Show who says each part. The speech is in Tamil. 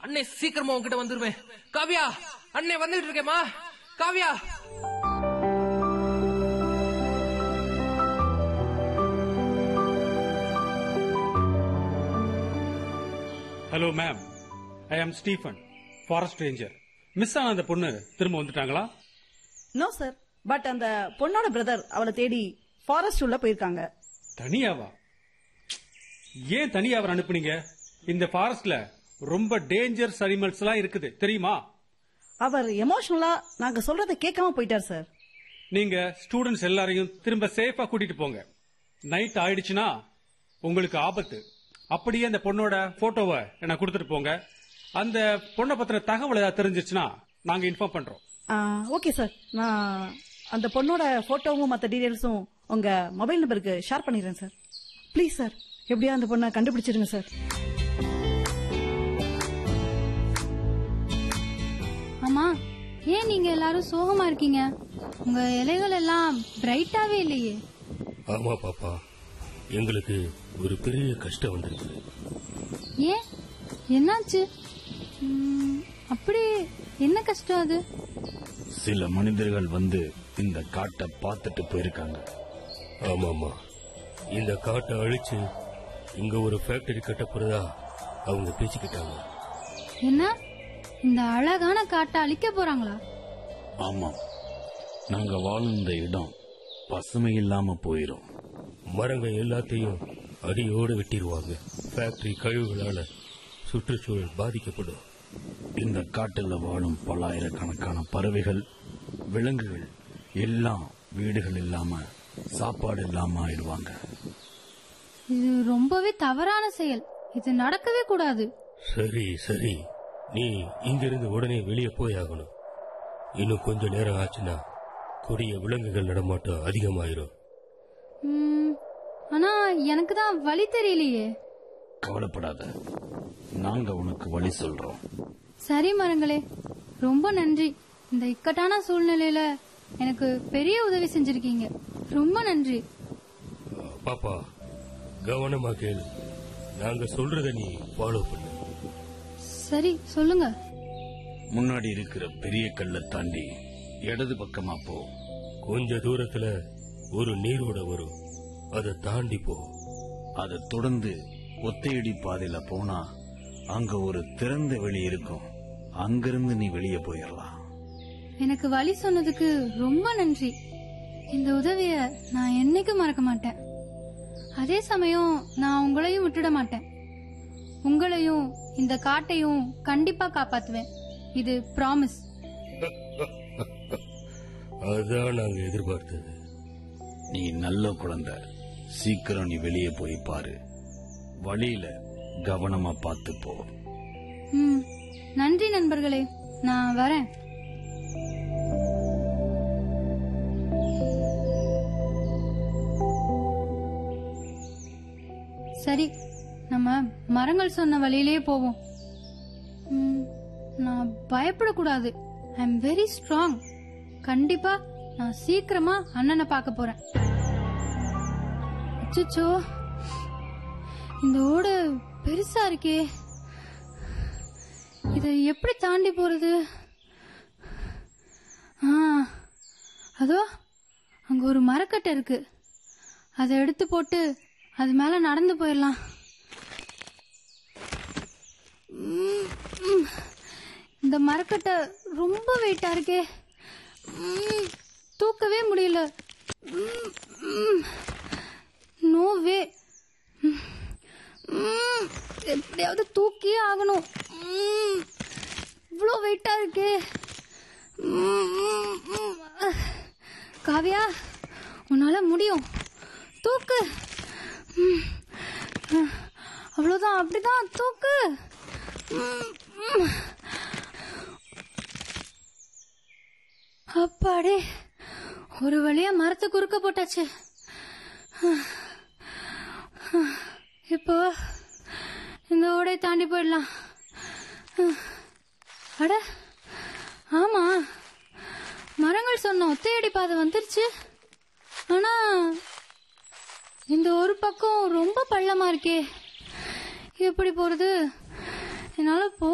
Speaker 1: அண்ணே சீக்கிரமா உன்கிட்ட வந்துருவேன் காவியா அண்ணே வந்துட்டு இருக்கேம்மா காவியா
Speaker 2: ஹலோ மேம் ஐ ஆம் ஸ்டீஃபன் ஃபாரஸ்ட் ரேஞ்சர் மிஸ் ஆன அந்த பொண்ணு திரும்ப வந்துட்டாங்களா
Speaker 3: நோ சார் பட் அந்த பொண்ணோட பிரதர் அவளை தேடி ஃபாரஸ்ட் உள்ள போயிருக்காங்க
Speaker 2: தனியாவா ஏன் தனியா அவர் அனுப்புனீங்க இந்த ஃபாரஸ்ட்ல ரொம்ப டேஞ்சர்ஸ் அனிமல்ஸ் எல்லாம் இருக்குது தெரியுமா
Speaker 3: அவர் எமோஷனலா நாங்க சொல்றதை கேட்காம போயிட்டார் சார்
Speaker 2: நீங்க ஸ்டூடெண்ட்ஸ் எல்லாரையும் திரும்ப சேஃபா கூட்டிட்டு போங்க நைட் ஆயிடுச்சுன்னா உங்களுக்கு ஆபத்து அப்படியே அந்த பொண்ணோட போட்டோவை எனக்கு கொடுத்துட்டு போங்க அந்த பொண்ணை பத்தின தகவல் ஏதாவது தெரிஞ்சிச்சுன்னா நாங்க இன்ஃபார்ம் பண்றோம்
Speaker 3: ஓகே சார் நான் அந்த பொண்ணோட போட்டோவும் மற்ற டீடைல்ஸும் உங்க மொபைல் நம்பருக்கு ஷேர் பண்ணிடுறேன் சார் ப்ளீஸ் சார் எப்படியா அந்த பொண்ணை கண்டுபிடிச்சிருங்க சார்
Speaker 4: அம்மா ஏன் நீங்க எல்லாரும் சோகமா இருக்கீங்க உங்க இலைகள் எல்லாம் பிரைட்டாவே இல்லையே
Speaker 5: ஆமா பாப்பா எங்களுக்கு ஒரு பெரிய கஷ்டம் வந்திருக்கு
Speaker 4: ஏன் என்னாச்சு ம், அப்படி என்ன கஷ்டம் அது
Speaker 6: சில மனிதர்கள் வந்து இந்த காட்டை பார்த்துட்டு போயிருக்காங்க
Speaker 5: ஆமாமா இந்த காட்டை அழிச்சு இங்க ஒரு ஃபேக்டரி கட்ட போறதா அவங்க பேசிக்கிட்டாங்க
Speaker 4: என்ன இந்த அழகான காட்டை அழிக்க போறாங்களா
Speaker 6: ஆமாம் நாங்க வாழும் இந்த இடம் பசுமை இல்லாம போயிரும்
Speaker 5: மரங்கள் எல்லாத்தையும் அடியோடு வெட்டிடுவாங்க ஃபேக்டரி கழிவுகளால சுற்றுச்சூழல் பாதிக்கப்படும்
Speaker 6: இந்த காட்டுல வாழும் பல்லாயிரக்கணக்கான பறவைகள் விலங்குகள் எல்லாம் வீடுகள் இல்லாம சாப்பாடு இல்லாம ஆயிடுவாங்க
Speaker 4: இது ரொம்பவே தவறான செயல் இது நடக்கவே கூடாது
Speaker 5: சரி சரி நீ இங்கிருந்து உடனே வெளியே போய் ஆகணும் இன்னும் கொஞ்ச நேரம் ஆச்சுன்னா கொடிய விலங்குகள் நடமாட்டம் அதிகமாயிரும்
Speaker 4: ம், ஆனா எனக்கு தான் வழி தெரியலையே
Speaker 6: கவலைப்படாத நாங்க உனக்கு வழி சொல்றோம்
Speaker 4: சரி மரங்களே ரொம்ப நன்றி இந்த இக்கட்டான சூழ்நிலையில எனக்கு பெரிய உதவி செஞ்சிருக்கீங்க ரொம்ப நன்றி
Speaker 5: பாப்பா கவனமா கேளு நாங்க சொல்றத நீ ஃபாலோ பண்ணு
Speaker 4: சரி சொல்லுங்க
Speaker 6: முன்னாடி இருக்கிற பெரிய கல்லை தாண்டி இடது பக்கமா போ
Speaker 5: கொஞ்ச தூரத்துல ஒரு நீரோட வரும் அதை தாண்டி போ
Speaker 6: அதை தொடர்ந்து ஒத்தையடி பாதையில போனா அங்க ஒரு திறந்த வெளி இருக்கும் அங்கிருந்து நீ வெளியே போயிடலாம்
Speaker 4: எனக்கு வழி சொன்னதுக்கு ரொம்ப நன்றி இந்த உதவிய நான் என்னைக்கும் மறக்க மாட்டேன் அதே சமயம் நான் உங்களையும் விட்டுட மாட்டேன் உங்களையும் இந்த காட்டையும் கண்டிப்பா காப்பாத்துவேன் இது ப்ராமிஸ்
Speaker 5: அதான் நாங்க எதிர்பார்த்தது
Speaker 6: நீ நல்ல குழந்தை சீக்கிரம் நீ வெளியே போய் பாரு வழியில கவனமா பார்த்து போ
Speaker 4: ம் நன்றி நண்பர்களே நான் வரேன் சரி நம்ம மரங்கள் சொன்ன வழியிலே போவோம் ம், நான் பயப்படக்கூடாது ஐ எம் வெரி ஸ்ட்ராங் கண்டிப்பா நான் சீக்கிரமா அண்ணனை பார்க்க போறேன் அச்சச்சோ இந்த ஓடு பெருசா இருக்கே இதை எப்படி தாண்டி போறது ஆ அதோ அங்க ஒரு மரக்கட்டை இருக்கு அதை எடுத்து போட்டு அது மேல நடந்து போயிடலாம் ம், ம். இந்த மரக்கட்டை ரொம்ப வெயிட்டா இருக்கே ம், தூக்கவே முடியல நோ வே ம், எப்படியாவது தூக்கியே ஆகணும் ம், இவ்வளோ வெயிட்டா இருக்கே ம், ம், ம். காவியா உன்னால முடியும் தூக்கு ம், ம். அவ்வளவுதான் அப்படிதான் தூக்கு ம், ம். அப்பாடே ஒரு வழியா மரத்தை குறுக்க போட்டாச்சு இப்போ இந்த ஓடை தாண்டி போயிடலாம் அட ஆமா மரங்கள் சொன்ன ஒத்தையடி பாதை வந்துருச்சு ஆனா இந்த ஒரு பக்கம் ரொம்ப பள்ளமா இருக்கே எப்படி போறது என்னால போ